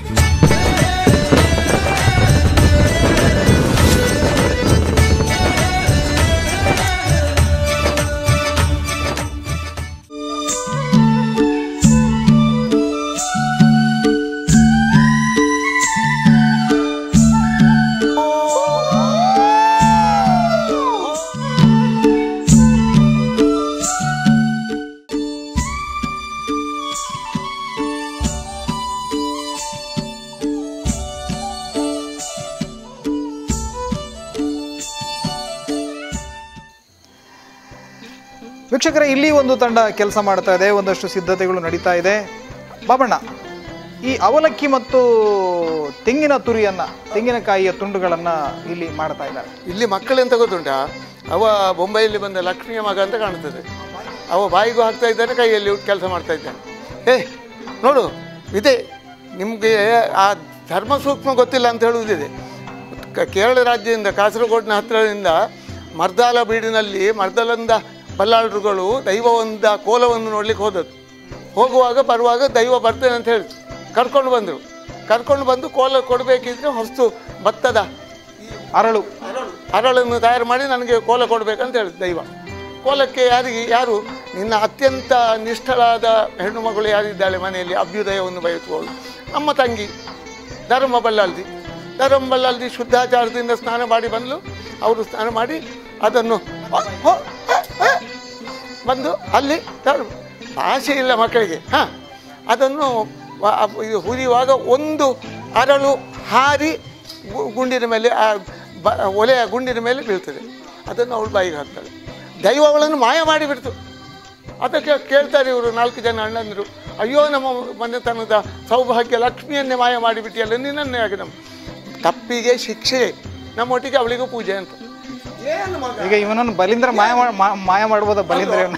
ವೀಕ್ಷಕರೇ ಇಲ್ಲಿ ಒಂದು ತಂಡ ಕೆಲಸ ಮಾಡ್ತಾ ಇದೆ ಒಂದಷ್ಟು ಸಿದ್ಧತೆಗಳು ನಡೀತಾ ಇದೆ ಬಾಬಣ್ಣ ಈ ಅವಲಕ್ಕಿ ಮತ್ತು ತೆಂಗಿನ ತುರಿಯನ್ನ ತೆಂಗಿನಕಾಯಿಯ ತುಂಡುಗಳನ್ನ ಇಲ್ಲಿ ಮಾಡ್ತಾ ಇದ್ದಾರೆ ಇಲ್ಲಿ ಮಕ್ಕಳೆಂತ ಗೊತ್ತುಂಟಾ ಅವ ಬೊಂಬೈಯಲ್ಲಿ ಬಂದ ಲಕ್ಷ್ಮಿಯ ಮಗ ಅಂತ ಕಾಣ್ತದೆ ಅವ ಬಾಯಿಗೂ ಹಾಕ್ತಾ ಇದ್ದಾನೆ ಕೈಯಲ್ಲಿ ಕೆಲಸ ಮಾಡ್ತಾ ಇದ್ದಾನೆ ಏ ನೋಡು ಇದೆ ನಿಮಗೆ ಆ ಧರ್ಮ ಸೂಕ್ಷ್ಮ ಗೊತ್ತಿಲ್ಲ ಅಂತ ಹೇಳುವುದಿದೆ ಕ- ಕೇರಳ ರಾಜ್ಯದಿಂದ ಕಾಸರಗೋಡಿನ ಹತ್ತಿರದಿಂದ ಮರ್ದಾಲ ಬೀಡಿನಲ್ಲಿ ಮರ್ದಲಂದ ಬಲ್ಲಾಳರುಗಳು ದೈವವೊಂದ ಕೋಲವನ್ನು ನೋಡ್ಲಿಕ್ಕೆ ಹೋದದ್ದು ಹೋಗುವಾಗ ಬರುವಾಗ ದೈವ ಬರ್ತೇನೆ ಅಂತ ಹೇಳಿದ್ರು ಕರ್ಕೊಂಡು ಬಂದರು ಕರ್ಕೊಂಡು ಬಂದು ಕೋಲ ಕೊಡಬೇಕಿದ್ರೆ ಹೊಸ್ತು ಭತ್ತದ ಅರಳು ಅರಳನ್ನು ತಯಾರು ಮಾಡಿ ನನಗೆ ಕೋಲ ಕೊಡಬೇಕಂತ ಹೇಳಿದ ದೈವ ಕೋಲಕ್ಕೆ ಯಾರಿಗೆ ಯಾರು ನಿನ್ನ ಅತ್ಯಂತ ನಿಷ್ಠಳಾದ ಹೆಣ್ಣು ಮಗಳು ಯಾರಿದ್ದಾಳೆ ಮನೆಯಲ್ಲಿ ಅಭ್ಯುದಯವನ್ನು ಬಯಸುವವಳು ನಮ್ಮ ತಂಗಿ ಧರ್ಮ ಬಲ್ಲಾಲ್ದಿ ಧರ್ಮ ಬಲ್ಲಾಲ್ದಿ ಶುದ್ಧಾಚಾರದಿಂದ ಸ್ನಾನ ಮಾಡಿ ಬಂದು ಅವರು ಸ್ನಾನ ಮಾಡಿ ಅದನ್ನು ಅ- ಹೊ- ಅ- ಅ- ಬಂದು ಅಲ್ಲಿ ಧರ್ಮ ಭಾಷೆ ಇಲ್ಲ ಮಕ್ಕಳಿಗೆ ಹಾಂ ಅದನ್ನು ವ- ಅ- ಇದು ಹುರಿಯುವಾಗ ಒಂದು ಅರಳು ಹಾರಿ ಗು- ಗುಂಡಿನ ಮೇಲೆ ಆ ಬ ಒಲೆಯ ಗುಂಡಿನ ಮೇಲೆ ಬೀಳ್ತದೆ ಅದನ್ನು ಅವಳು ಬಾಯಿಗೆ ಹಾಕ್ತಾಳೆ ದೈವ ಅವಳನ್ನು ಮಾಯ ಮಾಡಿಬಿಡ್ತು ಅದಕ್ಕೆ ಕೇಳ್ತಾರೆ ಇವರು ನಾಲ್ಕು ಜನ ಅಣ್ಣಂದರು ಅಯ್ಯೋ ನಮ್ಮ ಮನೆತನದ ಸೌಭಾಗ್ಯ ಲಕ್ಷ್ಮಿಯನ್ನೇ ಮಾಯ ಮಾಡಿಬಿಟ್ಟಿಯಲ್ಲ ನಿನ್ನನ್ನೇ ಆಗಿ ನಮ್ಮ ತಪ್ಪಿಗೆ ಶಿಕ್ಷೆ ನಮ್ಮೊಟ್ಟಿಗೆ ಅವಳಿಗೂ ಪೂಜೆ ಅಂತ ಏನು ಮಗ ಈಗ ಇವನನ್ನು ಬಲಿಂದ್ರ ಮಾಯ ಮಾ- ಮಾ- ಮಾಯ ಮಾಡ್ಬೋದ ಬಲಿಂದ್ರ ಇವನು?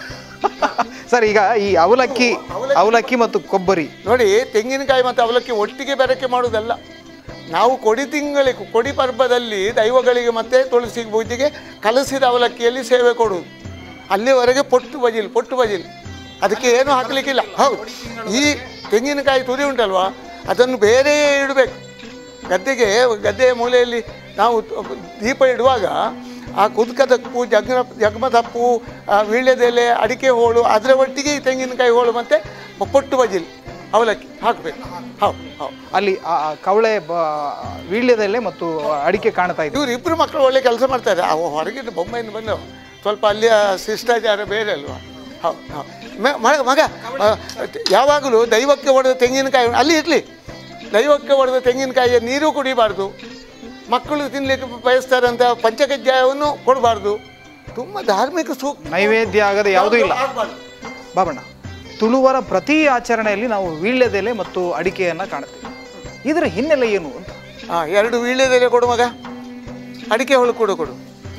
ಸರ್ ಈಗ ಈ ಅವಲಕ್ಕಿ ಅವಲಕ್ಕಿ ಮತ್ತು ಕೊಬ್ಬರಿ ನೋಡಿ ತೆಂಗಿನಕಾಯಿ ಮತ್ತು ಅವಲಕ್ಕಿ ಒಟ್ಟಿಗೆ ಬೆರಕೆ ಮಾಡುವುದಲ್ಲ ನಾವು ಕೊಡಿ ತಿಂಗಳಿಗೆ ಕೊಡಿ ಪರ್ಬದಲ್ಲಿ ದೈವಗಳಿಗೆ ಮತ್ತೆ ತುಳಸಿ ಪೂಜೆಗೆ ಕಲಸಿದ ಅವಲಕ್ಕಿಯಲ್ಲಿ ಸೇವೆ ಕೊಡುವುದು ಅಲ್ಲಿವರೆಗೆ ಪೊಟ್ಟು ಬಜಿಲ್ ಪೊಟ್ಟು ಬಜಿಲ್ ಅದಕ್ಕೆ ಏನು ಹಾಕಲಿಕ್ಕಿಲ್ಲ ಹೌದು ಈ ತೆಂಗಿನಕಾಯಿ ತುರಿ ಉಂಟಲ್ವಾ ಅದನ್ನು ಬೇರೆ ಇಡಬೇಕು ಗದ್ದೆಗೆ ಗದ್ದೆಯ ಮೂಲೆಯಲ್ಲಿ ನಾವು ತ- ದೀಪ ಇಡುವಾಗ ಆ ಕುದ್ಕದಪ್ಪು ಜಗ್ನ ಜಗ್ಮದಪ್ಪು ಆ ವೀಳ್ಯದೆಲೆ ಅಡಿಕೆ ಹೋಳು ಅದರ ಒಟ್ಟಿಗೆ ಈ ತೆಂಗಿನಕಾಯಿ ಹೋಳು ಮತ್ತು ಪೊಟ್ಟು ಬಜಿಲ್ ಅವಲಕ್ಕಿ ಹಾಕಬೇಕು ಹೌದು ಹೌದು ಅಲ್ಲಿ ಆ ಆ ಕವಳೆ ಬ- ವೀಳ್ಯದೆಲೆ ಮತ್ತು ಅಡಿಕೆ ಕಾಣ್ತಾ ಇದೆ ಇವರು ಇಬ್ಬರು ಮಕ್ಕಳು ಒಳ್ಳೆ ಕೆಲಸ ಮಾಡ್ತಾರೆ ಅವ ಹೊರಗಿನ ಬೊಮ್ಮೆಯಿಂದ ಬಂದವ ಸ್ವಲ್ಪ ಅಲ್ಲಿಯ ಶಿಷ್ಟಾಚಾರ ಬೇರೆ ಅಲ್ವಾ ಹೌದು ಹೌದು ಮ- ಮಗ ಮಗ ಆ, ಯಾವಾಗಲೂ ದೈವಕ್ಕೆ ಹೊಡೆದ ತೆಂಗಿನಕಾಯಿ ಅಲ್ಲಿ ಇರಲಿ ದೈವಕ್ಕೆ ಹೊಡೆದ ತೆಂಗಿನಕಾಯಿಯ ನೀರು ಕುಡಿಬಾರ್ದು ಮಕ್ಕಳು ತಿನ್ನಲಿಕ್ಕೆ ಬಯಸ್ತಾರೆ ಅಂತ ಪಂಚಕಜ್ಜಾಯವನ್ನು ಕೊಡಬಾರ್ದು ತುಂಬ ಧಾರ್ಮಿಕ ಸೂಕ್ತ ನೈವೇದ್ಯ ಆಗದೆ ಯಾವುದೂ ಇಲ್ಲ ಬಾಬಣ್ಣ ತುಳುವರ ಪ್ರತಿ ಆಚರಣೆಯಲ್ಲಿ ನಾವು ವೀಳ್ಯದೆಲೆ ಮತ್ತು ಅಡಿಕೆಯನ್ನು ಕಾಣುತ್ತೇವೆ ಇದರ ಹಿನ್ನೆಲೆ ಏನು ಅಂತ ಹಾಂ ಎರಡು ವೀಳ್ಯದೆಲೆ ಕೊಡು ಮಗ ಅಡಿಕೆ ಹೊಳು ಕೊಡು ಕೊಡು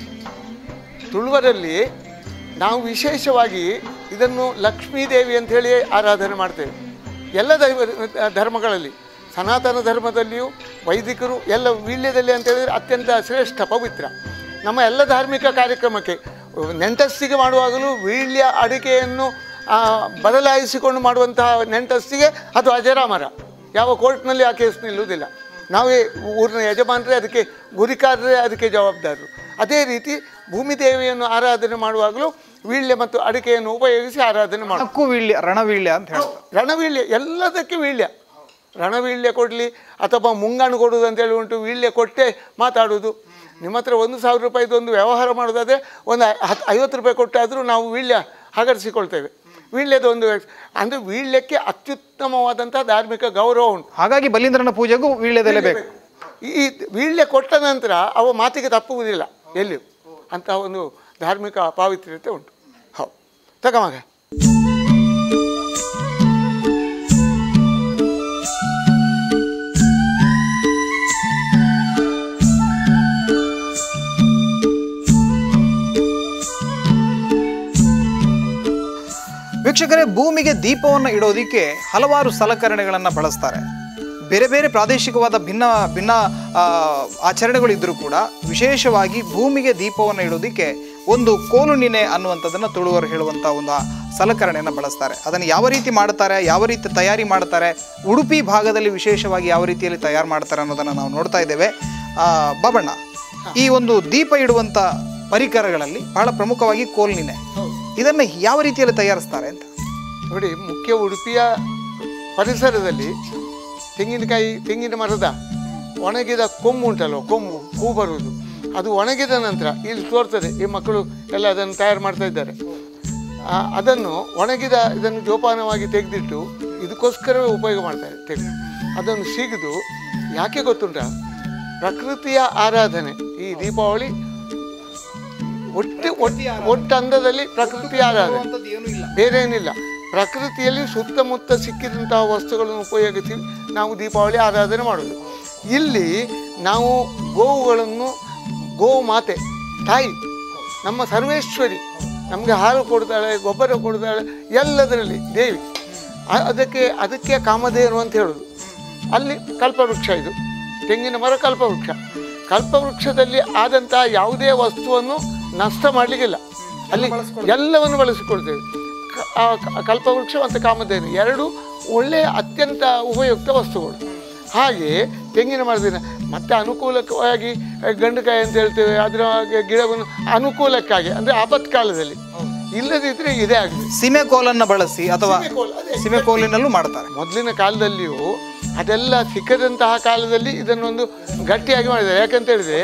ತುಳುವರಲ್ಲಿ ನಾವು ವಿಶೇಷವಾಗಿ ಇದನ್ನು ಲಕ್ಷ್ಮೀ ದೇವಿ ಅಂತ ಹೇಳಿ ಆರಾಧನೆ ಮಾಡ್ತೇವೆ ಎಲ್ಲ ದೈವ ಧರ್ಮಗಳಲ್ಲಿ ಸನಾತನ ಧರ್ಮದಲ್ಲಿಯೂ ವೈದಿಕರು ಎಲ್ಲ ವೀಳ್ಯದಲ್ಲಿ ಅಂತ ಹೇಳಿದರೆ ಅತ್ಯಂತ ಶ್ರೇಷ್ಠ ಪವಿತ್ರ ನಮ್ಮ ಎಲ್ಲ ಧಾರ್ಮಿಕ ಕಾರ್ಯಕ್ರಮಕ್ಕೆ ನೆಂಟಸ್ತಿಗೆ ಮಾಡುವಾಗಲೂ ವೀಳ್ಯ ಅಡಿಕೆಯನ್ನು ಆ, ಬದಲಾಯಿಸಿಕೊಂಡು ಮಾಡುವಂತಹ ನೆಂಟಸ್ತಿಗೆ ಅದು ಅಜರಾಮರ ಯಾವ ಕೋರ್ಟ್ನಲ್ಲಿ ಆ ಕೇಸ್ ನಿಲ್ಲುವುದಿಲ್ಲ ನಾವೇ ಊರಿನ ಯಜಮಾನರೇ ಅದಕ್ಕೆ ಗುರಿಕಾರರೇ ಅದಕ್ಕೆ ಜವಾಬ್ದಾರರು ಅದೇ ರೀತಿ ಭೂಮಿ ದೇವಿಯನ್ನು ಆರಾಧನೆ ಮಾಡುವಾಗಲೂ ವೀಳ್ಯ ಮತ್ತು ಅಡಿಕೆಯನ್ನು ಉಪಯೋಗಿಸಿ ಆರಾಧನೆ ಮಾಡ ಅಕ್ಕೂ ವೀಳ್ಯ ರಣವೀಳ್ಯ ಅಂತ ಹೇಳ್ತಾರೆ ರಣವೀಳ್ಯ ಎಲ್ಲದಕ್ಕೆ ವೀಳ್ಯ ರಣವೀಳ್ಯ ಕೊಡಲಿ ಅಥವಾ ಮುಂಗಾಣು ಕೊಡುವುದು ಅಂತೇಳಿ ಉಂಟು ವೀಳ್ಯ ಕೊಟ್ಟೆ ಮಾತಾಡೋದು ನಿಮ್ಮ ಹತ್ರ ಒಂದು ಸಾವಿರ ರೂಪಾಯಿದು ಒಂದು ವ್ಯವಹಾರ ಮಾಡೋದಾದರೆ ಒಂದು ಹತ್ತು ಐವತ್ತು ರೂಪಾಯಿ ಕೊಟ್ಟಾದರೂ ನಾವು ವೀಳ್ಯ ಹಗರಿಸಿಕೊಳ್ತೇವೆ ವೀಳ್ಯದ ಒಂದು ಅಂದರೆ ವೀಳ್ಯಕ್ಕೆ ಅತ್ಯುತ್ತಮವಾದಂಥ ಧಾರ್ಮಿಕ ಗೌರವ ಉಂಟು ಹಾಗಾಗಿ ಬಲೀಂದ್ರನ ಪೂಜೆಗೂ ವೀಳ್ಯದೆಲೆ ಬೇಕು ಈ ವೀಳ್ಯ ಕೊಟ್ಟ ನಂತರ ಅವ ಮಾತಿಗೆ ತಪ್ಪುವುದಿಲ್ಲ ಎಲ್ಲಿಯೂ ಅಂತಹ ಒಂದು ಧಾರ್ಮಿಕ ಪಾವಿತ್ರ್ಯತೆ ಉಂಟು ಹೌದು ತಗ ಮಗ ವೀಕ್ಷಕರೇ ಭೂಮಿಗೆ ದೀಪವನ್ನು ಇಡೋದಕ್ಕೆ ಹಲವಾರು ಸಲಕರಣೆಗಳನ್ನು ಬಳಸ್ತಾರೆ ಬೇರೆ ಬೇರೆ ಪ್ರಾದೇಶಿಕವಾದ ಭಿನ್ನ ಭಿನ್ನ ಆ, ಆಚರಣೆಗಳಿದ್ದರೂ ಕೂಡ ವಿಶೇಷವಾಗಿ ಭೂಮಿಗೆ ದೀಪವನ್ನು ಇಡೋದಕ್ಕೆ ಒಂದು ಕೋಲುನಿನೆ ಅನ್ನುವಂಥದ್ದನ್ನು ತುಳುವರು ಹೇಳುವಂಥ ಒಂದು ಸಲಕರಣೆಯನ್ನು ಬಳಸ್ತಾರೆ ಅದನ್ನು ಯಾವ ರೀತಿ ಮಾಡ್ತಾರೆ ಯಾವ ರೀತಿ ತಯಾರಿ ಮಾಡ್ತಾರೆ ಉಡುಪಿ ಭಾಗದಲ್ಲಿ ವಿಶೇಷವಾಗಿ ಯಾವ ರೀತಿಯಲ್ಲಿ ತಯಾರು ಮಾಡ್ತಾರೆ ಅನ್ನೋದನ್ನು ನಾವು ನೋಡ್ತಾ ಇದ್ದೇವೆ ಆ, ಬಾಬಣ್ಣ ಈ ಒಂದು ದೀಪ ಇಡುವಂಥ ಪರಿಕರಗಳಲ್ಲಿ ಬಹಳ ಪ್ರಮುಖವಾಗಿ ಕೋಲ್ನಿನೆ ಇದನ್ನು ಯಾವ ರೀತಿಯಲ್ಲಿ ತಯಾರಿಸ್ತಾರೆ ಅಂತ ನೋಡಿ ಮುಖ್ಯ ಉಡುಪಿಯ ಪರಿಸರದಲ್ಲಿ ತೆಂಗಿನಕಾಯಿ ತೆಂಗಿನ ಮರದ ಒಣಗಿದ ಕೊಂಬು ಉಂಟಲ್ವ ಕೊಂಬು ಹೂ ಬರುವುದು ಅದು ಒಣಗಿದ ನಂತರ ಇಲ್ಲಿ ತೋರ್ತದೆ ಈ ಮಕ್ಕಳು ಎಲ್ಲ ಅದನ್ನು ತಯಾರು ಮಾಡ್ತಾ ಇದ್ದಾರೆ ಆ, ಅದನ್ನು ಒಣಗಿದ ಇದನ್ನು ಜೋಪಾನವಾಗಿ ತೆಗೆದಿಟ್ಟು ಇದಕ್ಕೋಸ್ಕರವೇ ಉಪಯೋಗ ಮಾಡ್ತಾರೆ ತೆಗೆದು ಅದನ್ನು ಸಿಗಿದು ಯಾಕೆ ಗೊತ್ತುಂಟ ಪ್ರಕೃತಿಯ ಆರಾಧನೆ ಈ ದೀಪಾವಳಿ ಒಟ್ಟು ಒಟ್ಟು ಒಟ್ಟು ಅಂದದಲ್ಲಿ ಪ್ರಕೃತಿಯ ಆರಾಧನೆ ಬೇರೆ ಏನಿಲ್ಲ ಪ್ರಕೃತಿಯಲ್ಲಿ ಸುತ್ತಮುತ್ತ ಸಿಕ್ಕಿದಂತಹ ವಸ್ತುಗಳನ್ನು ಉಪಯೋಗಿಸಿ ನಾವು ದೀಪಾವಳಿ ಆರಾಧನೆ ಮಾಡೋದು ಇಲ್ಲಿ ನಾವು ಗೋವುಗಳನ್ನು ಗೋವು ಮಾತೆ ತಾಯಿ ನಮ್ಮ ಸರ್ವೇಶ್ವರಿ ನಮಗೆ ಹಾಲು ಕೊಡ್ತಾಳೆ ಗೊಬ್ಬರ ಕೊಡ್ತಾಳೆ ಎಲ್ಲದರಲ್ಲಿ ದೇವಿ ಆ- ಅದಕ್ಕೆ ಅದಕ್ಕೆ ಕಾಮಧೇನು ಅಂತ ಹೇಳೋದು ಅಲ್ಲಿ ಕಲ್ಪವೃಕ್ಷ ಇದು ತೆಂಗಿನ ಮರ ಕಲ್ಪವೃಕ್ಷ ಕಲ್ಪವೃಕ್ಷದಲ್ಲಿ ಆದಂತಹ ಯಾವುದೇ ವಸ್ತುವನ್ನು ನಷ್ಟ ಮಾಡಲಿಕ್ಕಿಲ್ಲ ಅಲ್ಲಿ ಎಲ್ಲವನ್ನು ಬಳಸಿಕೊಳ್ತೇವೆ ಕ- ಆ ಕ- ಕಲ್ಪವೃಕ್ಷ ಮತ್ತು ಕಾಮಧೇನು ಎರಡು ಒಳ್ಳೆಯ ಅತ್ಯಂತ ಉಪಯುಕ್ತ ವಸ್ತುಗಳು ಹಾಗೆ ತೆಂಗಿನ ಮರದಿನ ಮತ್ತೆ ಅನುಕೂಲಕವಾಗಿ ಆ, ಗಂಡುಕಾಯಿ ಅಂತ ಹೇಳ್ತೇವೆ ಅದರ ಗಿಡವನ್ನು ಅನುಕೂಲಕ್ಕಾಗಿ ಅಂದರೆ ಆಪತ್ಕಾಲದಲ್ಲಿ ಇಲ್ಲದಿದ್ದರೆ ಇದೇ ಆಗಿದೆ ಸೀಮೆ ಕೋಲನ್ನು ಬಳಸಿ ಅಥವಾ ಸೀಮೆಕೋಲು, ಅದೇ. ಸೀಮೆ ಕೋಲಿನಲ್ಲೂ ಮಾಡ್ತಾರೆ ಮೊದಲಿನ ಕಾಲದಲ್ಲಿಯೂ ಅದೆಲ್ಲ ಸಿಕ್ಕದಂತಹ ಕಾಲದಲ್ಲಿ ಇದನ್ನೊಂದು ಗಟ್ಟಿಯಾಗಿ ಮಾಡಿದ್ದಾರೆ ಯಾಕಂತ ಹೇಳಿದ್ರೆ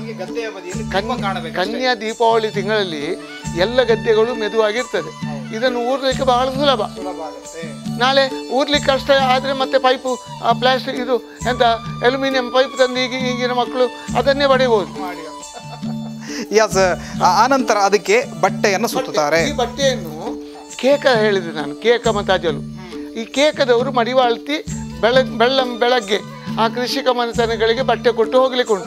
ಕನ್- ಕನ್ಯಾ ದೀಪಾವಳಿ ತಿಂಗಳಲ್ಲಿ ಎಲ್ಲ ಗದ್ದೆಗಳು ಮೆದುವಾಗಿರ್ತದೆ ಇದನ್ನು ಊರ್ಲಿಕ್ಕೆ ಬಹಳ ಸುಲಭ ನಾಳೆ ಊರ್ಲಿಕ್ಕೆ ಕಷ್ಟ ಆದರೆ ಮತ್ತೆ ಪೈಪು ಪ್ಲಾಸ್ಟಿಕ್ ಇದು ಎಂತ ಅಲ್ಯೂಮಿನಿಯಂ ಪೈಪ್ ತಂದು ಈಗ ಈಗಿನ ಮಕ್ಕಳು ಅದನ್ನೇ ಬಡಿಬಹುದು ಯಸ್ ಆನಂತರ ಅದಕ್ಕೆ ಬಟ್ಟೆಯನ್ನು ಸುತ್ತುತ್ತಾರೆ ಈ ಬಟ್ಟೆಯನ್ನು ಕೇಕ ಹೇಳಿದೆ ನಾನು ಕೇಕ ಮತ್ತು ಅಜಲು ಈ ಕೇಕದವರು ಮಡಿವಾಳ್ತಿ ಬೆಳಗ್ ಬೆಳ್ಳ ಬೆಳಗ್ಗೆ ಆ ಕೃಷಿಕ ಮನೆತನಗಳಿಗೆ ಬಟ್ಟೆ ಕೊಟ್ಟು ಹೋಗ್ಲಿಕ್ಕೆ ಉಂಟು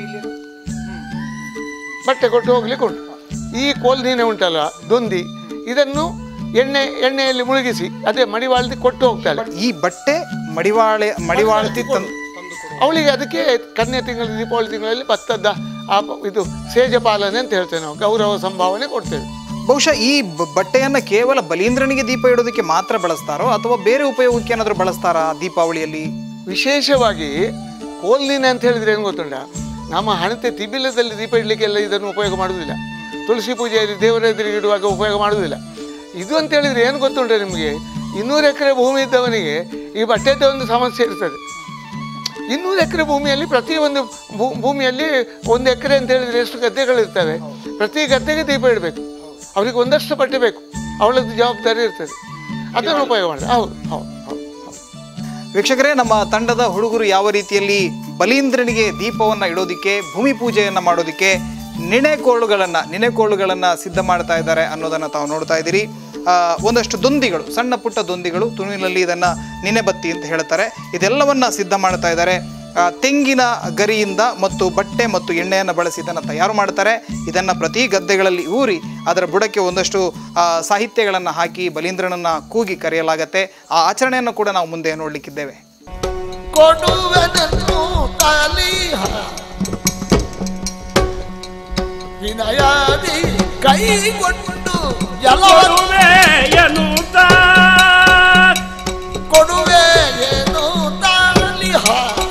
ಬಟ್ಟೆ ಕೊಟ್ಟು ಹೋಗ್ಲಿಕ್ಕೆ ಉಂಟು ಈ ಕೋಲ್ನೀನೆ ಉಂಟಲ್ಲ ದೊಂದಿ ಇದನ್ನು ಎಣ್ಣೆ ಎಣ್ಣೆಯಲ್ಲಿ ಮುಳುಗಿಸಿ ಅದೇ ಮಡಿವಾಳ್ತಿ ಕೊಟ್ಟು ಹೋಗ್ತಾಳೆ ಈ ಬಟ್ಟೆ ಮಡಿವಾಳೆ ಮಡಿವಾಳ್ತಿ ತಂದು ಅವಳಿಗೆ ಅದಕ್ಕೆ ಕನ್ಯಾ ತಿಂಗಳ ದೀಪಾವಳಿ ತಿಂಗಳಲ್ಲಿ ಭತ್ತದ ಆ ಪ- ಇದು ಸೇಜ ಪಾಲನೆ ಅಂತ ಹೇಳ್ತೇವೆ ನಾವು ಗೌರವ ಸಂಭಾವನೆ ಕೊಡ್ತೇವೆ ಬಹುಶಃ ಈ ಬ- ಬಟ್ಟೆಯನ್ನ ಕೇವಲ ಬಲೀಂದ್ರನಿಗೆ ದೀಪ ಇಡೋದಕ್ಕೆ ಮಾತ್ರ ಬಳಸ್ತಾರೋ ಅಥವಾ ಬೇರೆ ಉಪಯೋಗಕ್ಕೆ ಏನಾದರೂ ಬಳಸ್ತಾರಾ ದೀಪಾವಳಿಯಲ್ಲಿ ವಿಶೇಷವಾಗಿ ಕೋಲ್ನಿನೆ ಅಂತ ಹೇಳಿದ್ರೆ ಏನು ಗೊತ್ತುಂಟ ನಮ್ಮ ಹಣತೆ ತಿಬಿಲದಲ್ಲಿ ದೀಪ ಇಡಲಿಕ್ಕೆಲ್ಲ ಇದನ್ನು ಉಪಯೋಗ ಮಾಡುವುದಿಲ್ಲ ತುಳಸಿ ಪೂಜೆಯಲ್ಲಿ ದೇವರ ಎದುರಿಗೆ ಇಡುವಾಗ ಉಪಯೋಗ ಮಾಡುವುದಿಲ್ಲ ಇದು ಅಂತ ಹೇಳಿದ್ರೆ ಏನು ಗೊತ್ತುಂಟ ನಿಮಗೆ ಇನ್ನೂರು ಎಕರೆ ಭೂಮಿ ಇದ್ದವನಿಗೆ ಈ ಬಟ್ಟೆದ ಒಂದು ಸಮಸ್ಯೆ ಇರ್ತದೆ ಇನ್ನೂರು ಎಕರೆ ಭೂಮಿಯಲ್ಲಿ ಪ್ರತಿಯೊಂದು ಭೂ- ಭೂಮಿಯಲ್ಲಿ ಒಂದು ಎಕರೆ ಅಂತ ಹೇಳಿದ್ರೆ ಎಷ್ಟು ಗದ್ದೆಗಳಿರ್ತವೆ ಪ್ರತಿ ಗದ್ದೆಗೆ ದೀಪ ಇಡಬೇಕು ಅವ್ರಿಗೆ ಒಂದಷ್ಟು ಬಟ್ಟೆ ಬೇಕು ಅವಳದ್ದು ಜವಾಬ್ದಾರಿ ಇರ್ತದೆ ಅದನ್ನು ಉಪಯೋಗ ಮಾಡಿದೆ ಹೌದು ಹೌದು ಹೌದು ಹೌದು ವೀಕ್ಷಕರೇ ನಮ್ಮ ತಂಡದ ಹುಡುಗರು ಯಾವ ರೀತಿಯಲ್ಲಿ ಬಲೀಂದ್ರನಿಗೆ ದೀಪವನ್ನು ಇಡೋದಕ್ಕೆ ಭೂಮಿ ಪೂಜೆಯನ್ನು ಮಾಡೋದಕ್ಕೆ ನಿಣೆಕೋಳುಗಳನ್ನು ನಿಣೆಕೋಳುಗಳನ್ನು ಸಿದ್ಧ ಮಾಡ್ತಾ ಇದ್ದಾರೆ ಅನ್ನೋದನ್ನು ತಾವು ನೋಡ್ತಾ ಇದ್ದೀರಿ ಆ, ಒಂದಷ್ಟು ದೊಂದಿಗಳು ಸಣ್ಣ ಪುಟ್ಟ ದೊಂದಿಗಳು ತುಳುವಿನಲ್ಲಿ ಇದನ್ನು ನಿನೆಬತ್ತಿ ಅಂತ ಹೇಳ್ತಾರೆ ಇದೆಲ್ಲವನ್ನ ಸಿದ್ಧ ಮಾಡ್ತಾ ಇದ್ದಾರೆ ಆ, ತೆಂಗಿನ ಗರಿಯಿಂದ ಮತ್ತು ಬಟ್ಟೆ ಮತ್ತು ಎಣ್ಣೆಯನ್ನು ಬಳಸಿ ಇದನ್ನು ತಯಾರು ಮಾಡ್ತಾರೆ ಇದನ್ನು ಪ್ರತಿ ಗದ್ದೆಗಳಲ್ಲಿ ಊರಿ ಅದರ ಬುಡಕ್ಕೆ ಒಂದಷ್ಟು ಆ, ಸಾಹಿತ್ಯಗಳನ್ನು ಹಾಕಿ ಬಲೀಂದ್ರನನ್ನು ಕೂಗಿ ಕರೆಯಲಾಗತ್ತೆ ಆ ಆಚರಣೆಯನ್ನು ಕೂಡ ನಾವು ಮುಂದೆ ನೋಡಲಿಕ್ಕಿದ್ದೇವೆ ಕೊಡುವೆನನ್ನು ತಾಲಿಹ ವಿನಯಾದಿ ಕೈಗೊಂಡು ಎಲ್ಲವನ್ನು ಕೊಡುವೆಯನುತ ಕೊಡುವೆ ಏನು ತಾಲಿಹ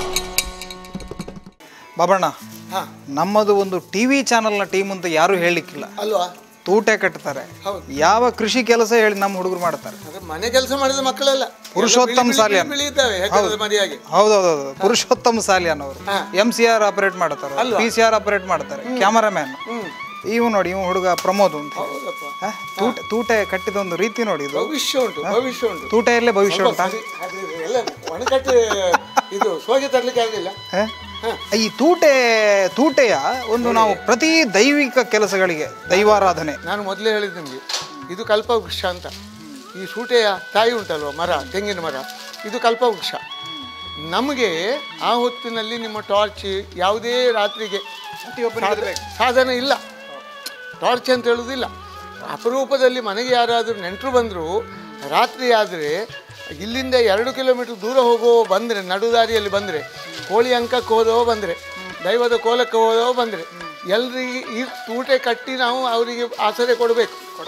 ಬಾಬಣ್ಣ ಹಾ ನಮ್ಮದು ಒಂದು ಟಿ ವಿ ಚಾನಲ್ನ ಟೀಮ್ ಅಂತ ಯಾರೂ ಹೇಳಲಿಕ್ಕಿಲ್ಲ ಅಲ್ವಾ ತೂಟೆ ಕಟ್ತಾರೆ ಹೌದು. ಯಾವ ಕೃಷಿ ಕೆಲಸ ಹೇಳಿ ನಮ್ಮ ಹುಡುಗರು ಮಾಡ್ತಾರೆ ಅದೇ ಮನೆ ಕೆಲಸ ಮಾಡಿದ ಮಕ್ಕಳೆಲ್ಲ ಪುರುಷೋತ್ತಮ್ ಎಲ್ಲ ಬಿಳಿ- ಸಾಲಿಯನ್. ಬಿಳಿ ಇದ್ದಾವೆ ಹೆಗ್ಗಣದ ಮರಿಯಾಗಿ ಹೌದೌದು ಪುರುಷೋತ್ತಮ್ ಸಾಲಿಯಾನ್ ಅವರು ಹಾ. ಎಂ ಸಿ ಆರ್ ಆಪರೇಟ್ ಮಾಡ್ತಾರೆ ಅಲ್ವಾ? ಪಿ ಸಿ ಆರ್ ಆಪರೇಟ್ ಮಾಡ್ತಾರೆ ಕ್ಯಾಮರಾಮ್ಯಾನ್ ಹ್ಮ್ ಇವ್ ನೋಡಿ ಇವ್ ಹುಡುಗ ಪ್ರಮೋದ್ ಅಂತ ಹೌದಪ್ಪ ಹ? ತೂಟೆ ತೂಟೆ ಕಟ್ಟಿದ ಒಂದು ರೀತಿ ನೋಡಿ ಇದು ಭವಿಷ್ಯ ಉಂಟು ಭವಿಷ್ಯ ಉಂಟು ತೂಟೆಯಲ್ಲೇ ಭವಿಷ್ಯ ಉಂಟಾ ಅದು ಎಲ್ಲ ಒಣಕಟ್ಟು ಇದು ಸೋಗೆ ತರ್ಲಿಕ್ಕೆ ಆಗಲಿಲ್ಲ ಹ? ಈ ತೂಟೆ ತೂಟೆಯ ಒಂದು ನಾವು ಪ್ರತಿ ದೈವಿಕ ಕೆಲಸಗಳಿಗೆ ದೈವಾರಾಧನೆ ನಾನು ಮೊದಲೇ ಹೇಳಿದ್ದು ನಿಮಗೆ ಇದು ಕಲ್ಪವೃಕ್ಷ ಅಂತ ಈ ಸೂಟೆಯ ತಾಯಿ ಉಂಟಲ್ವ ಮರ ತೆಂಗಿನ ಮರ ಇದು ಕಲ್ಪವೃಕ್ಷ ನಮಗೆ ಆ ಹೊತ್ತಿನಲ್ಲಿ ನಿಮ್ಮ ಟಾರ್ಚ್ ಯಾವುದೇ ರಾತ್ರಿಗೆ ಸಾಧ- ಸಾಧನ ಇಲ್ಲ ಟಾರ್ಚ್ ಅಂತ ಹೇಳುವುದಿಲ್ಲ ಅಪರೂಪದಲ್ಲಿ ಮನೆಗೆ ಯಾರಾದರೂ ನೆಂಟರು ಬಂದರು ರಾತ್ರಿ ಆದರೆ ಇಲ್ಲಿಂದ ಎರಡು ಕಿಲೋಮೀಟರ್ ದೂರ ಹೋಗೋ ಬಂದರೆ ನಡುದಾರಿಯಲ್ಲಿ ಬಂದರೆ ಕೋಳಿ ಅಂಕಕ್ಕೆ ಹೋದೋ ಬಂದರೆ ದೈವದ ಕೋಲಕ್ಕೆ ಹೋದೋ ಬಂದರೆ ಎಲ್ರಿಗೆ ಈ ತೂಟೆ ಕಟ್ಟಿ ನಾವು ಅವರಿಗೆ ಆಸರೆ ಕೊಡಬೇಕು ಕೊಡಬೇಕು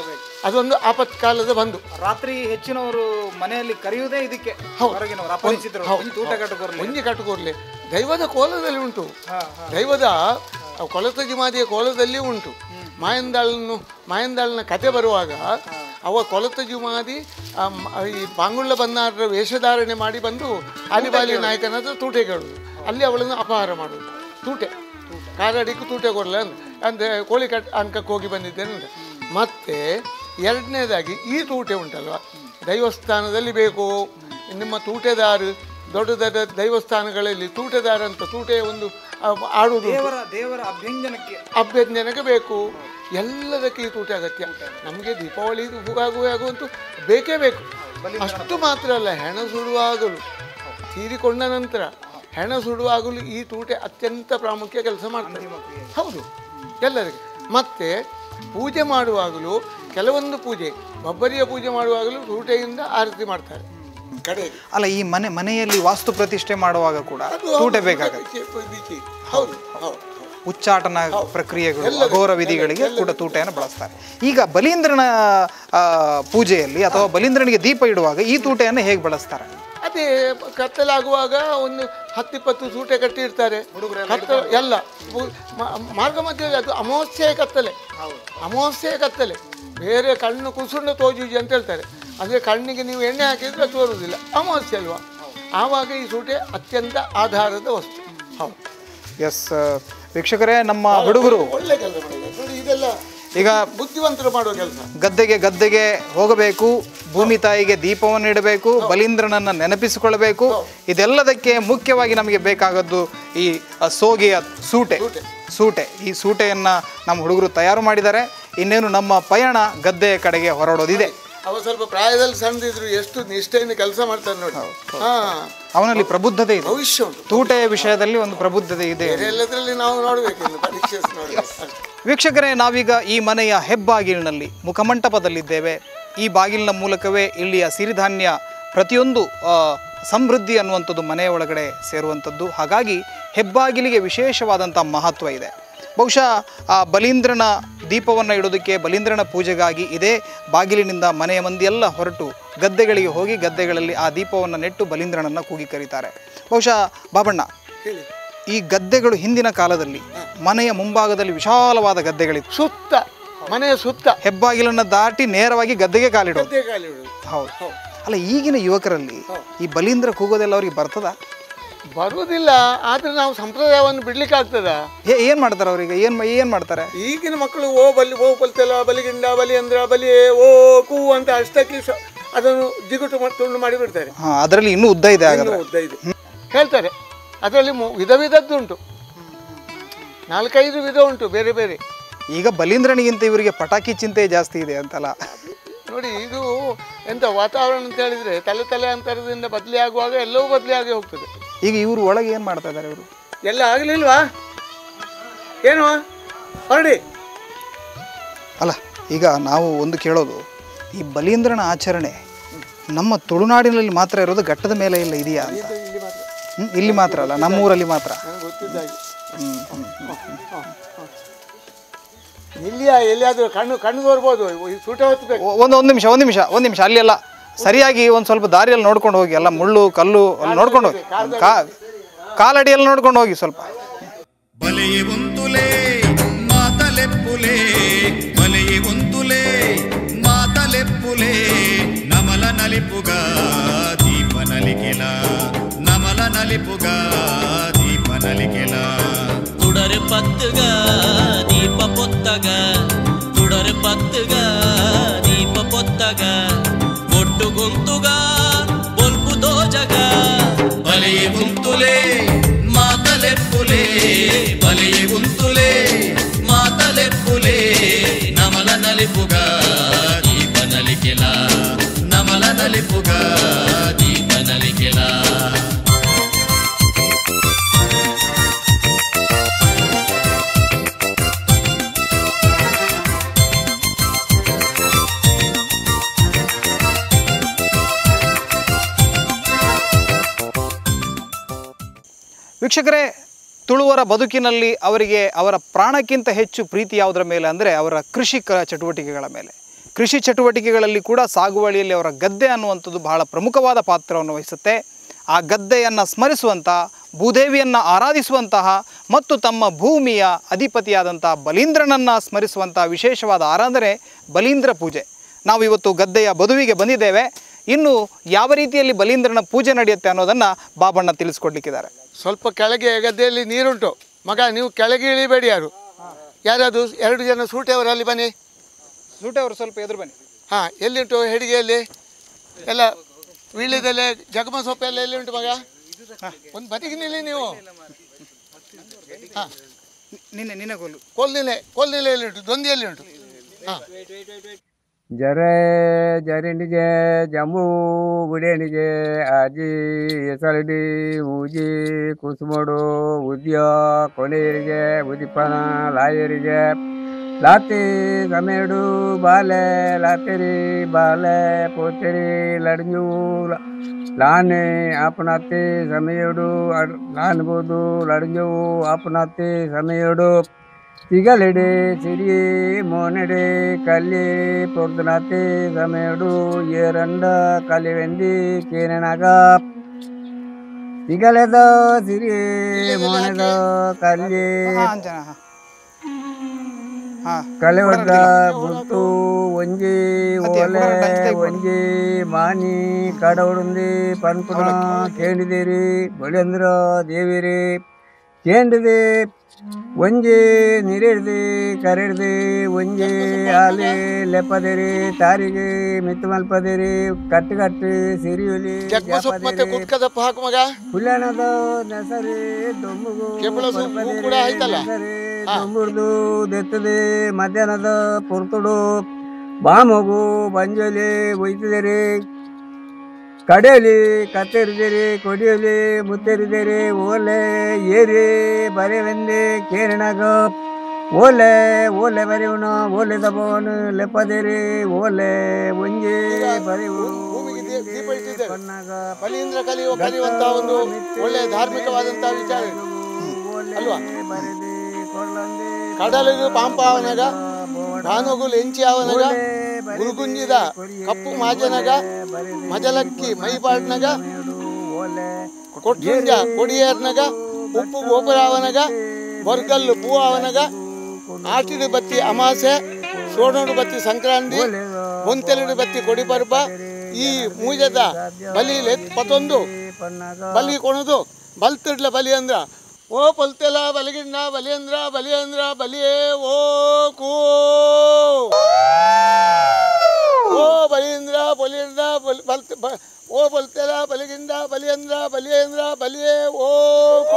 ಅದೊಂದು ಆಪತ್ಕಾಲದ ಬಂದು ರಾತ್ರಿ ಹೆಚ್ಚಿನವರು ಮನೆಯಲ್ಲಿ ಕರೆಯುವುದೇ ಇದಕ್ಕೆ ಹೊರಗಿನವರು ಅಪರಿಚಿತರು ಒಂಜಿ ತೂಟ ಕಟ್ಟುಕೊರ್ಲಿ ಮುಂಜಿ ಕಟ್ಟುಕೊಡ್ಲಿ ದೈವದ ಕೋಲದಲ್ಲಿ ಉಂಟು ಹಾ, ದೈವದ ಕೊಲತ ಜಿಮಾದಿಯ ಕೋಲದಲ್ಲಿ ಉಂಟು ಮಾಯಂದಾಳನ್ನು ಮಾಯಂದಾಳನ ಕತೆ ಬರುವಾಗ ಅವ ಕೊಲತ ಜುಮಾದಿ ಆ ಮ- ಈ ಪಾಂಗುಳ್ಳ ಬನ್ನಾರರ ವೇಷಧಾರಣೆ ಮಾಡಿ ಬಂದು ಆಲಿಬಾಲಿ ನಾಯಕನ ಹತ್ರ ತೂಟೆ ಕೇಳೋದು ಅಲ್ಲಿ ಅವಳನ್ನು ಅಪಹಾರ ಮಾಡೋದು ತೂಟೆ ಕಾರಡಿக்கு ತೂಟೆ ಕೊಡಲ ಅಂದರೆ ಕೋಳಿ ಕಟ್ ಅಂಕಕ್ಕೆ ಹೋಗಿ ಬಂದಿದ್ದೇನೆ ಅಂತ ಮತ್ತೆ ಎರಡನೇದಾಗಿ ಈ ತೂಟೆ ಉಂಟಲ್ವ ದೈವಸ್ಥಾನದಲ್ಲಿ ಬೇಕು ನಿಮ್ಮ ತೂಟೆದಾರು ದೊಡ್ಡ ದೊಡ್ಡ ದೈವಸ್ಥಾನಗಳಲ್ಲಿ ತೂಟೆದಾರ ಅಂತ ತೂಟೆ ಒಂದು ಆ, ಆಡುವುದು ಉಂಟು. ದೇವರ ದೇವರ ಅಭ್ಯಂಜನಕ್ಕೆ ಅಭ್ಯಂಜನಕ್ಕೆ ಬೇಕು ಎಲ್ಲದಕ್ಕೆ ಈ ತೂಟ ಅಗತ್ಯ ನಮಗೆ ದೀಪಾವಳಿ ಹೂಗಾಗುವ ಆಗುವಂತೂ ಬೇಕೇ ಬೇಕು ಅಷ್ಟು ಮಾತ್ರ ಅಲ್ಲ ಹೆಣ ಸುಡುವಾಗಲು ತೀರಿಕೊಂಡ ನಂತರ ಹೆಣ ಸುಡುವಾಗಲು ಈ ತೂಟೆ ಅತ್ಯಂತ ಪ್ರಾಮುಖ್ಯ ಕೆಲಸ ಮಾಡ್ತದೆ ಹೌದು ಎಲ್ಲರಿಗೆ ಮತ್ತೆ ಪೂಜೆ ಮಾಡುವಾಗಲೂ ಕೆಲವೊಂದು ಪೂಜೆ ಬಬ್ಬರಿಯ ಪೂಜೆ ಮಾಡುವಾಗಲೂ ತೂಟೆಯಿಂದ ಆರತಿ ಮಾಡ್ತಾರೆ ಕಡೆಗೆ ಅಲ್ಲ ಈ ಮನೆ ಮನೆಯಲ್ಲಿ ವಾಸ್ತು ಪ್ರತಿಷ್ಠೆ ಮಾಡುವಾಗ ಕೂಡ ತೂಟೆ ಬೇಕಾಗತ್ತೆ ಹೌದು ಹೌದು ಉಚ್ಚಾಟನ ಪ್ರಕ್ರಿಯೆಗಳು ಅಘೋರ ವಿಧಿಗಳಿಗೆ ಕೂಡ ತೂಟೆಯನ್ನು ಬಳಸ್ತಾರೆ ಈಗ ಬಲೀಂದ್ರನ ಆ, ಪೂಜೆಯಲ್ಲಿ ಅಥವಾ ಬಲೀಂದ್ರನಿಗೆ ದೀಪ ಇಡುವಾಗ ಈ ತೂಟೆಯನ್ನು ಹೇಗೆ ಬಳಸ್ತಾರೆ ಅದೇ ಕತ್ತಲಾಗುವಾಗ ಒಂದು ಹತ್ತಿಪ್ಪತ್ತು ಸೂಟೆ ಕಟ್ಟಿರ್ತಾರೆ ಕತ್ತ ಎಲ್ಲ ಪು- ಮ- ಮಾರ್ಗ ಮಧ್ಯದಲ್ಲಿ ಅದು ಅಮಾವಾಸ್ಯೆಯ ಕತ್ತಲೆ ಅಮಾವಾಸ್ಯೆಯ ಕತ್ತಲೆ ಬೇರೆ ಕಣ್ಣು ಕುಸುಂಡ ತೋಜುಜಿ ಅಂತ ಹೇಳ್ತಾರೆ ಅಂದರೆ ಕಣ್ಣಿಗೆ ನೀವು ಎಣ್ಣೆ ಹಾಕಿದ್ರೆ ತೋರುವುದಿಲ್ಲ ಅಮಾವಾಸ್ಯೆ ಅಲ್ವಾ ಆವಾಗ ಈ ಸೂಟೆ ಅತ್ಯಂತ ಆಧಾರದ ವಸ್ತು ಹೌದು ಎಸ್ ವೀಕ್ಷಕರೇ ನಮ್ಮ ಹುಡುಗರು ಒಳ್ಳೆ ಕೆಲಸ ಮಾಡಿದ್ದಾರೆ ನೋಡಿ ಇದೆಲ್ಲ ಈಗ ಬುದ್ಧಿವಂತರು ಮಾಡುವ ಕೆಲಸ ಗದ್ದೆಗೆ ಗದ್ದೆಗೆ ಹೋಗಬೇಕು ಭೂಮಿ ತಾಯಿಗೆ ದೀಪವನ್ನು ಇಡಬೇಕು ಬಲೀಂದ್ರನನ್ನ ನೆನಪಿಸಿಕೊಳ್ಳಬೇಕು ಇದೆಲ್ಲದಕ್ಕೆ ಮುಖ್ಯವಾಗಿ ನಮಗೆ ಬೇಕಾಗದ್ದು ಈ ಅ, ಸೋಗೆಯ ಸೂಟೆ ಸೂಟೆ ಈ ಸೂಟೆಯನ್ನ ನಮ್ಮ ಹುಡುಗರು ತಯಾರು ಮಾಡಿದ್ದಾರೆ ಇನ್ನೇನು ನಮ್ಮ ಪಯಣ ಗದ್ದೆಯ ಕಡೆಗೆ ಹೊರಡೋದಿದೆ ಅವ ಸ್ವಲ್ಪ ಪ್ರಾಯದಲ್ಲಿ ಸಣ್ಣದಿದ್ರು ಎಷ್ಟು ನಿಷ್ಠೆಯಿಂದ ಕೆಲಸ ಮಾಡ್ತಾರೆ ನೋಡಿ ಹಾ ಅವನಲ್ಲಿ ಪ್ರಬುದ್ಧತೆ ಇದೆ ಭವಿಷ್ಯ ಉಂಟು ತೂಟೆಯ ವಿಷಯದಲ್ಲಿ ಒಂದು ಪ್ರಬುದ್ಧತೆ ಇದೆ ಬೇರೆ ಎಲ್ಲದರಲ್ಲಿ ನಾವು ನೋಡ್ಬೇಕು ಇನ್ನು ಪರೀಕ್ಷೆ ನೋಡ್ಬೇಕು ಅಷ್ಟೇ. ವೀಕ್ಷಕರೇ ನಾವೀಗ ಈ ಮನೆಯ ಹೆಬ್ಬಾಗಿಲಿನಲ್ಲಿ ಮುಖಮಂಟಪದಲ್ಲಿದ್ದೇವೆ ಈ ಬಾಗಿಲಿನ ಮೂಲಕವೇ ಇಲ್ಲಿಯ ಸಿರಿಧಾನ್ಯ ಪ್ರತಿಯೊಂದು ಆ, ಸಮೃದ್ಧಿ ಅನ್ನುವಂಥದ್ದು ಮನೆಯ ಒಳಗಡೆ ಸೇರುವಂಥದ್ದು ಹಾಗಾಗಿ ಹೆಬ್ಬಾಗಿಲಿಗೆ ವಿಶೇಷವಾದಂಥ ಮಹತ್ವ ಇದೆ ಬಹುಶಃ ಆ ಬಲೀಂದ್ರನ ದೀಪವನ್ನು ಇಡೋದಕ್ಕೆ ಬಲೀಂದ್ರನ ಪೂಜೆಗಾಗಿ ಇದೇ ಬಾಗಿಲಿನಿಂದ ಮನೆಯ ಮಂದಿಯೆಲ್ಲ ಹೊರಟು ಗದ್ದೆಗಳಿಗೆ ಹೋಗಿ ಗದ್ದೆಗಳಲ್ಲಿ ಆ ದೀಪವನ್ನು ನೆಟ್ಟು ಬಲೀಂದ್ರನನ್ನು ಕೂಗಿ ಕರೀತಾರೆ ಬಹುಶಃ ಬಾಬಣ್ಣ ಹೇಳಿ ಈ ಗದ್ದೆಗಳು ಹಿಂದಿನ ಕಾಲದಲ್ಲಿ ಮನೆಯ ಮುಂಭಾಗದಲ್ಲಿ ವಿಶಾಲವಾದ ಗದ್ದೆಗಳಿತ್ತು ಸುತ್ತ ಮನೆಯ ಸುತ್ತ ಹೆಬ್ಬಾಗಿಲನ್ನು ದಾಟಿ ನೇರವಾಗಿ ಗದ್ದೆಗೆ ಕಾಲಿಡೋದು ಗದ್ದೆ ಕಾಲಿ ಇಡುದು ಹೌದು ಅಲ್ಲ ಈಗಿನ ಯುವಕರಲ್ಲಿ ಈ ಬಲೀಂದ್ರ ಕೂಗೋದೆಲ್ಲ ಅವ್ರಿಗೆ ಬರ್ತದ ಬರುವುದಿಲ್ಲ ಆದ್ರೆ ನಾವು ಸಂಪ್ರದಾಯವನ್ನು ಬಿಡ್ಲಿಕ್ಕೆ ಆಗ್ತದ ಏ ಏನು ಮಾಡ್ತಾರೆ ಅವರಿಗೆ ಏನು ಏನು ಮಾಡ್ತಾರೆ ಈಗಿನ ಮಕ್ಕಳು ಓ ಬಲಿ ಓ ಪಲ್ತೆಲ ಬಲಿಗಿಂಡ ಬಲಿ ಅಂದ್ರ ಬಲಿ ಓ ಕೂ ಅಂತ ಅಷ್ಟಕ್ಕೆ ಸ- ಅದನ್ನು ಜಿಗುಟು ಮಾಡಿ ತುಂಡು ಮಾಡಿ ಬಿಡ್ತಾರೆ ಹಾಂ ಅದರಲ್ಲಿ ಇನ್ನೂ ಉದ್ದ ಇದೆ ಹಾಗಾದ್ರೆ ಇನ್ನೂ ಉದ್ದ ಇದೆ ಹೇಳ್ತಾರೆ ಅದರಲ್ಲಿ ಮು- ವಿಧ ವಿಧದ್ದುಂಟು ನಾಲ್ಕೈದು ವಿಧ ಉಂಟು ಬೇರೆ ಬೇರೆ ಈಗ ಬಲೀಂದ್ರನಿಗಿಂತ ಇವರಿಗೆ ಪಟಾಕಿ ಚಿಂತೆ ಜಾಸ್ತಿ ಇದೆ ಅಂತಲ್ಲ ನೋಡಿ ಇದು ಎಂತ ವಾತಾವರಣ ಅಂತ ಹೇಳಿದ್ರೆ ತಲೆ ತಲೆ ಅಂತರದಿಂದ ಬದಲಿ ಆಗುವಾಗ ಎಲ್ಲವೂ ಬದಲಿ ಆಗಿ ಹೋಗ್ತದೆ ಈಗ ಇವರು ಒಳಗೆ ಏನು ಮಾಡ್ತಾ ಇದ್ದಾರೆ ಇವರು ಎಲ್ಲ ಆಗಲಿಲ್ವಾ ಏನು ಹೊರಡಿ ಅಲ್ಲ ಈಗ ನಾವು ಒಂದು ಕೇಳೋದು ಈ ಬಲೀಂದ್ರನ ಆಚರಣೆ ನಮ್ಮ ತುಳುನಾಡಿನಲ್ಲಿ ಮಾತ್ರ ಇರೋದು ಘಟ್ಟದ ಮೇಲೆ ಇಲ್ಲ ಇದೆಯಾ ಅಂತ ಇಲ್ಲಿ ಮಾತ್ರ ಹ್ಮ್? ಇಲ್ಲಿ ಮಾತ್ರ ಅಲ್ಲ ನಮ್ಮೂರಲ್ಲಿ ಮಾತ್ರ ನನಗೆ ಗೊತ್ತಿದ್ದಾಗೆ ಹ್ಮ್, ಹ್ಮ್. ಇಲ್ಲಿಯ ಎಲ್ಲಿಯಾದ್ರೂ ಕಣ್ಣು ಕಣ್ಣು ತೋರ್ಬೋದು ಈ ಸೂಟ ಹೊತ್ತಬೇಕು ಒ- ಒಂದು ಒಂದು ನಿಮಿಷ ಒಂದು ನಿಮಿಷ ಒಂದು ನಿಮಿಷ ಅಲ್ಲಿ ಅಲ್ಲ ಸರಿಯಾಗಿ ಒಂದು ಸ್ವಲ್ಪ ದಾರಿಯಲ್ಲಿ ನೋಡ್ಕೊಂಡು ಹೋಗಿ ಎಲ್ಲ ಮುಳ್ಳು ಕಲ್ಲು ಅಲ್ಲಿ ನೋಡ್ಕೊಂಡು ಹೋಗಿ ಕಾ ಕಾಲಡಿಯಲ್ಲಿ ನೋಡ್ಕೊಂಡು ಹೋಗಿ ಸ್ವಲ್ಪ ಬಲೆಯೇ ಒಂತುಲೇ ಮಾತಲೆಪ್ಪುಲೇ ಬಲೆಯೇ ಒಂತುಲೇ ಮಾತಲೆಪ್ಪುಲೇ ನಮಲ ನಲಿಪುಗ ದೀಪ ನಲಿಕೆಲ ನಮಲ ನಲಿಪುಗ ದೀಪ ನಲಿಕೆಲ തുടര് പത്തുക ദീപ പൊത്തക തുടര് പത്തുക ദീപ പൊത്തക ಒಟ್ಟು ಗುಂತುಗ ಬೊಲ್ಪು ದೋಜಗ ಬಲೆಯೇ ಒಂತುಲೇ ಮಾತಲೆಪ್ಪುಲೇ ಬಲೆಯೇ ಒಂತುಲೇ ಮಾತಲೆಪ್ಪುಲೇ ನಮಲ ನಲಿಪುಗ ದೀಪ ನಲಿಕೆಲ ನಮಲ ನಲಿಪುಗ ದೀಪ ನಲಿಕೆಲ ವೀಕ್ಷಕರೇ ತುಳುವರ ಬದುಕಿನಲ್ಲಿ ಅವರಿಗೆ ಅವರ ಪ್ರಾಣಕ್ಕಿಂತ ಹೆಚ್ಚು ಪ್ರೀತಿ ಯಾವುದರ ಮೇಲೆ ಅಂದರೆ ಅವರ ಕೃಷಿಕ ಚಟುವಟಿಕೆಗಳ ಮೇಲೆ ಕೃಷಿ ಚಟುವಟಿಕೆಗಳಲ್ಲಿ ಕೂಡ ಸಾಗುವಳಿಯಲ್ಲಿ ಅವರ ಗದ್ದೆ ಅನ್ನುವಂಥದ್ದು ಬಹಳ ಪ್ರಮುಖವಾದ ಪಾತ್ರವನ್ನು ವಹಿಸುತ್ತೆ ಆ ಗದ್ದೆಯನ್ನು ಸ್ಮರಿಸುವಂಥ ಭೂದೇವಿಯನ್ನು ಆರಾಧಿಸುವಂತಹ ಮತ್ತು ತಮ್ಮ ಭೂಮಿಯ ಅಧಿಪತಿಯಾದಂಥ ಬಲೀಂದ್ರನನ್ನು ಸ್ಮರಿಸುವಂಥ ವಿಶೇಷವಾದ ಆರಾಧನೆ ಬಲೀಂದ್ರ ಪೂಜೆ ನಾವು ಇವತ್ತು ಗದ್ದೆಯ ಬದುವಿಗೆ ಬಂದಿದ್ದೇವೆ ಇನ್ನು ಯಾವ ರೀತಿಯಲ್ಲಿ ಬಲೀಂದ್ರನ ಪೂಜೆ ನಡೆಯುತ್ತೆ ಅನ್ನೋದನ್ನು ಬಾಬಣ್ಣ ತಿಳಿಸ್ಕೊಡ್ಲಿಕ್ಕಿದ್ದಾರೆ ಸ್ವಲ್ಪ ಕೆಳಗೆ ಗದ್ದೆಯಲ್ಲಿ ನೀರುಂಟು ಮಗ ನೀವು ಕೆಳಗೆ ಇಳಿಬೇಡಿ ಯಾರು ಯಾರದು ಎರಡು ಜನ ಸೂಟೆಯವರು ಅಲ್ಲಿ ಬನ್ನಿ ಸೂಟೆ ಅವರು ಸ್ವಲ್ಪ ಎದುರು ಬನ್ನಿ ಹಾಂ ಎಲ್ಲಿಂಟು ಹೆಡಿಗೆಯಲ್ಲಿ ಎಲ್ಲ ವೀಳ್ಯದೆಲೆ ಜಗಮ ಸೊಪ್ಪು ಎಲ್ಲ ಎಲ್ಲಿ ಉಂಟು ಮಗ ಒಂದು ಬದಿಗೆ ನಿಲ್ಲಿ ನೀವು ಹಾಂ ನಿನ್ನೆ ನಿನ್ನೆ ಗೋಲು ಕೊಲ್ನಿಲೆ ಕೊಲ್ನಿಲೆ ಎಲ್ಲಿ ಉಂಟು ದೊಂದಿಯಲ್ಲಿ ಉಂಟು ಹಾಂ ಜರೆ ಜರಿನಿಗೆ ಜಂಬೂ ಗುಡೇನಿಗೆ ಆಜಿ ಎಸಳಡಿ ಮೂಜಿ ಕುಸುಮಡು ಉದ್ಯ ಕೊನೆಯರಿಗೆ ಉದಿಪನ ಲಾಯರಿಗೆ ಲಾತಿ ಸಮೇಡು ಬಾಲೆ ಲಾತೆರಿ ಬಾಲೆ ಪೋತೆರಿ ಲಡ್ಜು ಲಾನೆ ಆಪನಾತೆ ಸಮಯಡು ಲಾನ್ಬೋದು ಲಡ್ಜು ಆಪನಾತೆ ಸಮಯಡು ತಿಗಲೆಡೆ ಸಿರಿ ಮೋನೆಡೆ ಕಲ್ಲಿ ಪೊರ್ದನಾತೆ ಸಮಯಡು ಏರಂಡ ಕಲಿವೆಂದಿ ಕೇನನಾಗ ತಿಗಲೆದ ಸಿರಿ ಮೋನೆದ ಕಲ್ಲಿ ಹಾಂ ಅಂಜನ ಹಾಂ ಹಾಂ ಕಲೆವಡ್ದ ಬುತ್ತು ಒಂಜಿ ಓಲೆ ಒಂಜಿ ಮಾನಿ ಕಡವಡುಂದಿ ಪನ್ಪುನ ಕೇಂಡಿದಿರಿ ಬಳಿಯಂದ್ರ ದೇವಿರಿ ಕೇಂಡಿದೆ ಒಂಜಿ ನೀರಿಡ್ದಿ ಕರೆಡ್ದಿ ಒಂಜಿ ಆಲಿ ಲೆಪ್ಪದಿರಿ ತಾರಿಗೆ ಮಿತ್ತು ಮಲ್ಪದಿರಿ ಕಟ್ಟಿ ಕಟ್ಟಿ ಸಿರಿಯುಲಿ ಜಗಮ ಸೊಪ್ಪು ಮತ್ತೆ ಕುಟ್ಕದಪ್ಪ ಹಾಕು ಮಗ ಹುಲ್ಲಣದ ನೆಸರಿ ದೊಂಬುಗು ಕೆಂಬಳ ಸೊಪ್ಪು ಹೂ ಕೂಡ ಆಯ್ತಲ್ಲ ದೊಂಬುರ್ದು ದೆತ್ತದೆ ಮಧ್ಯಾಹ್ನದ ಪುರ್ತುಡು ಬಾಮಗು ಬಂಜಲಿ ಒಯ್ತಿದಿರಿ ಕಡೆಯಲ್ಲಿ ಕತ್ತೆರಿದಿರಿ ಕೊಡಿಯಲಿ ಮುತ್ತೆರಿದಿರಿ ಓಲೆ ಏರಿ ಬರೆವೆಂದೆ ಕೇರಣಗ ಓಲೆ ಓಲೆ ಬರೆಯುವನು ಓಲೆ ದಬವನು ಲೆಪ್ಪದಿರಿ ಓಲೆ ಒಂಜಿ ಬರೆಯುವು ಭೂಮಿಗೆ ದೀ- ದೀಪ ಇಟ್ಟಿದ್ದೇವೆ ಕಣ್ಣಾಗ ಬಲೀಂದ್ರ ಕಲಿಯುವ ಕಲಿಯುವಂತಹ ಒಂದು ಒಳ್ಳೆಯ ಧಾರ್ಮಿಕವಾದಂತಹ ವಿಚಾರ ಇದು. ಅಲ್ವಾ ಕಡಲಿಗೆ ಪಾಂಪಾವನಗ ಭಾನುಗು ಲೆಂಚಿ ಅವನಗ ಗುರುಗುಂಜಿದ ಕಪ್ಪು ಮಾಜನಗ ಮಜಲಕ್ಕಿ ಮೈಪಾಡ್ನಗ ಕೊಟ್ಟುಂಜ ಕೊಡಿಯರ್ನಗ ಉಪ್ಪು ಗೋಪುರಾವನಗ ಬರ್ಗಲ್ಲು ಪೂ ಅವನಗ ಆಟಿಡು ಬತ್ತಿ ಅಮಾಸೆ ಸೋಣೋಡು ಬತ್ತಿ ಸಂಕ್ರಾಂತಿ ಬೊಂತೆಲುಡು ಬತ್ತಿ ಕೊಡಿಪರ್ಬ ಈ ಮೂಜದ ಬಲಿ ಪತ್ತೊಂದು ಬಲಿ ಕೊಣದು ಬಲ್ತಿಡ್ಲ ಬಲಿ ಅಂದ್ರ ಓ ಪಲ್ತೆಲ ಬಲಿಗಿಂಡ ಬಲಿಯಂದ್ರ ಬಲಿಯಂದ್ರ ಬಲಿಯೇ ಓ ಕೂ ಓ ಬಲಿಯಂದ್ರ ಬಲಿಯಂದ್ರ ಬಲ್- ಬಲ್ತ ಬ- ಓ ಬಲ್ತೆಲ ಬಲಿಗಿಂಡ ಬಲಿಯಂದ್ರ ಬಲಿಯಂದ್ರ ಬಲಿಯೇ ಓ ಕೂ.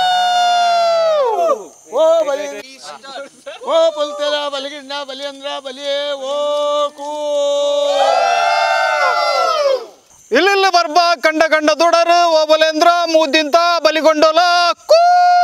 ಓ ಬಲಿ ಓ ಪಲ್ತೆಲ ಬಲಿಗಿಂಡ ಬಲಿಯಂದ್ರ ಬಲಿಯೇ ಓ ಕೂ ಇಲ್ಲಿಲ್ಲ ಬರ್ಬ ಕಂಡ ಕಂಡ ದುಡರು ಓಬಲೇಂದ್ರ ಮೂದಿಂತ ಬಲಿಗೊಂಡೋಲ ಕೂ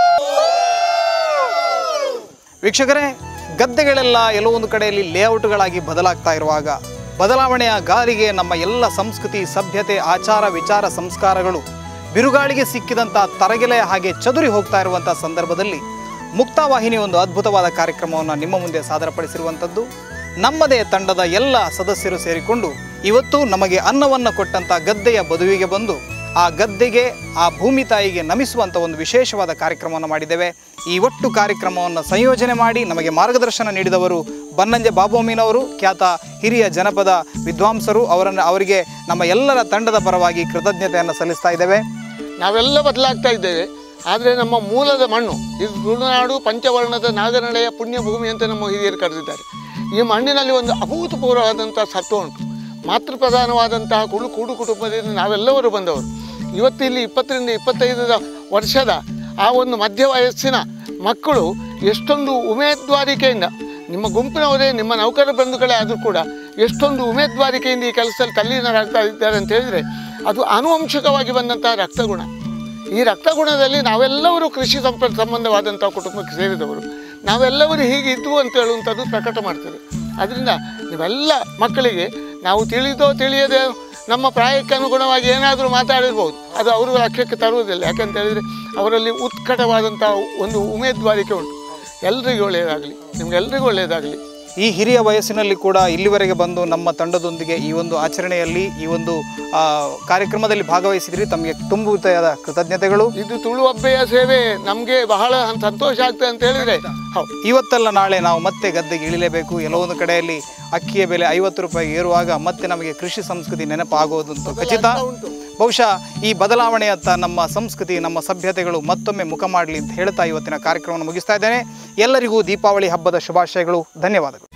ವೀಕ್ಷಕರೇ ಗದ್ದೆಗಳೆಲ್ಲ ಎಲ್ಲೋ ಒಂದು ಕಡೆಯಲ್ಲಿ ಲೇಔಟ್ಗಳಾಗಿ ಬದಲಾಗ್ತಾ ಇರುವಾಗ ಬದಲಾವಣೆಯ ಗಾಳಿಗೆ ನಮ್ಮ ಎಲ್ಲ ಸಂಸ್ಕೃತಿ ಸಭ್ಯತೆ ಆಚಾರ ವಿಚಾರ ಸಂಸ್ಕಾರಗಳು ಬಿರುಗಾಳಿಗೆ ಸಿಕ್ಕಿದಂಥ ತರಗೆಲೆಯ ಹಾಗೆ ಚದುರಿ ಹೋಗ್ತಾ ಇರುವಂಥ ಸಂದರ್ಭದಲ್ಲಿ ಮುಕ್ತಾವಾಹಿನಿ ಒಂದು ಅದ್ಭುತವಾದ ಕಾರ್ಯಕ್ರಮವನ್ನು ನಿಮ್ಮ ಮುಂದೆ ಸಾದರಪಡಿಸಿರುವಂಥದ್ದು ನಮ್ಮದೇ ತಂಡದ ಎಲ್ಲ ಸದಸ್ಯರು ಸೇರಿಕೊಂಡು ಇವತ್ತು ನಮಗೆ ಅನ್ನವನ್ನು ಕೊಟ್ಟಂಥ ಗದ್ದೆಯ ಬದುವಿಗೆ ಬಂದು ಆ ಗದ್ದೆಗೆ ಆ ಭೂಮಿ ತಾಯಿಗೆ ನಮಿಸುವಂಥ ಒಂದು ವಿಶೇಷವಾದ ಕಾರ್ಯಕ್ರಮವನ್ನು ಮಾಡಿದ್ದೇವೆ ಈ ಒಟ್ಟು ಕಾರ್ಯಕ್ರಮವನ್ನು ಸಂಯೋಜನೆ ಮಾಡಿ ನಮಗೆ ಮಾರ್ಗದರ್ಶನ ನೀಡಿದವರು ಬನ್ನಂಜೆ ಬಾಬುಮೀನವರು ಖ್ಯಾತ ಹಿರಿಯ ಜನಪದ ವಿದ್ವಾಂಸರು ಅವರನ್ನು ಅವರಿಗೆ ನಮ್ಮ ಎಲ್ಲರ ತಂಡದ ಪರವಾಗಿ ಕೃತಜ್ಞತೆಯನ್ನು ಸಲ್ಲಿಸ್ತಾ ಇದ್ದೇವೆ ನಾವೆಲ್ಲ ಬದಲಾಗ್ತಾ ಇದ್ದೇವೆ ಆದರೆ ನಮ್ಮ ಮೂಲದ ಮಣ್ಣು ಇದು ತುಳುನಾಡು ಪಂಚವರ್ಣದ ನಾಗನಡೆಯ ಪುಣ್ಯ ಭೂಮಿ ಅಂತ ನಮ್ಮ ಹಿರಿಯರು ಕರೆದಿದ್ದಾರೆ ಈ ಮಣ್ಣಿನಲ್ಲಿ ಒಂದು ಅಭೂತಪೂರ್ವವಾದಂಥ ಸತ್ವ ಉಂಟು ಮಾತೃಪ್ರಧಾನವಾದಂತಹ ಕುಳು ಕೂಡು ಕುಟುಂಬದಿಂದ ನಾವೆಲ್ಲರೂ ಬಂದವರು ಇವತ್ತು ಇಲ್ಲಿ ಇಪ್ಪತ್ತರಿಂದ ಇಪ್ಪತ್ತೈದು ವರ್ಷದ ಆ ಒಂದು ಮಧ್ಯ ವಯಸ್ಸಿನ ಮಕ್ಕಳು ಎಷ್ಟೊಂದು ಉಮೇದ್ವಾರಿಕೆಯಿಂದ ನಿಮ್ಮ ಗುಂಪಿನವರೇ ನಿಮ್ಮ ನೌಕರ ಬಂಧುಗಳೇ ಆದರೂ ಕೂಡ ಎಷ್ಟೊಂದು ಉಮೇದ್ವಾರಿಕೆಯಿಂದ ಈ ಕೆಲಸದಲ್ಲಿ ತಲ್ಲೀನರಾಗ್ತಾ ಇದ್ದಾರೆ ಅಂತ ಹೇಳಿದರೆ ಅದು ಆನುವಂಶಿಕವಾಗಿ ಬಂದಂತಹ ರಕ್ತಗುಣ ಈ ರಕ್ತಗುಣದಲ್ಲಿ ನಾವೆಲ್ಲರೂ ಕೃಷಿ ಸಂಪ ಸಂಬಂಧವಾದಂಥ ಕುಟುಂಬಕ್ಕೆ ಸೇರಿದವರು ನಾವೆಲ್ಲರೂ ಹೀಗೆ ಇದ್ವು ಅಂತ ಹೇಳುವಂಥದ್ದು ಪ್ರಕಟ ಮಾಡ್ತದೆ ಅದರಿಂದ ನೀವೆಲ್ಲ ಮಕ್ಕಳಿಗೆ ನಾವು ತಿಳಿದೋ ತಿಳಿಯದೆ ನಮ್ಮ ಪ್ರಾಯಕ್ಕೆ ಅನುಗುಣವಾಗಿ ಏನಾದರೂ ಮಾತಾಡಿರ್ಬೋದು ಅದು ಅವರು ಲಕ್ಷ್ಯಕ್ಕೆ ತರುವುದಿಲ್ಲ ಯಾಕಂತ ಹೇಳಿದರೆ ಅವರಲ್ಲಿ ಉತ್ಕಟವಾದಂಥ ಒಂದು ಉಮೇದ್ವಾರಿಕೆ ಉಂಟು ಎಲ್ರಿಗೂ ಒಳ್ಳೆಯದಾಗಲಿ ನಿಮ್ಗೆಲ್ರಿಗೂ ಒಳ್ಳೆಯದಾಗಲಿ ಈ ಹಿರಿಯ ವಯಸ್ಸಿನಲ್ಲಿ ಕೂಡ ಇಲ್ಲಿವರೆಗೆ ಬಂದು ನಮ್ಮ ತಂಡದೊಂದಿಗೆ ಈ ಒಂದು ಆಚರಣೆಯಲ್ಲಿ ಈ ಒಂದು ಆ, ಕಾರ್ಯಕ್ರಮದಲ್ಲಿ ಭಾಗವಹಿಸಿದ್ರಿ ತಮಗೆ ತುಂಬುತ್ತಾದ ಕೃತಜ್ಞತೆಗಳು ಇದು ತುಳು ಹಬ್ಬೆಯ ಸೇವೆ ನಮಗೆ ಬಹಳ ಸಂತೋಷ ಆಗ್ತದೆ ಅಂತ ಹೇಳಿದ್ರೆ ಹೌದು ಇವತ್ತಲ್ಲ ನಾಳೆ ನಾವು ಮತ್ತೆ ಗದ್ದೆಗೆ ಇಳಿಲೇಬೇಕು ಎಲ್ಲೋ ಒಂದು ಕಡೆಯಲ್ಲಿ ಅಕ್ಕಿಯ ಬೆಲೆ ಐವತ್ತು ರೂಪಾಯಿ ಏರುವಾಗ ಮತ್ತೆ ನಮಗೆ ಕೃಷಿ ಸಂಸ್ಕೃತಿ ನೆನಪಾಗುವುದಂತೂ ಖಚಿತ ಬಹುಶಃ ಈ ಬದಲಾವಣೆಯತ್ತ ನಮ್ಮ ಸಂಸ್ಕೃತಿ ನಮ್ಮ ಸಭ್ಯತೆಗಳು ಮತ್ತೊಮ್ಮೆ ಮುಖ ಮಾಡಲಿ ಅಂತ ಹೇಳ್ತಾ ಇವತ್ತಿನ ಕಾರ್ಯಕ್ರಮವನ್ನು ಮುಗಿಸ್ತಾ ಇದ್ದೇನೆ ಎಲ್ಲರಿಗೂ ದೀಪಾವಳಿ ಹಬ್ಬದ ಶುಭಾಶಯಗಳು ಧನ್ಯವಾದಗಳು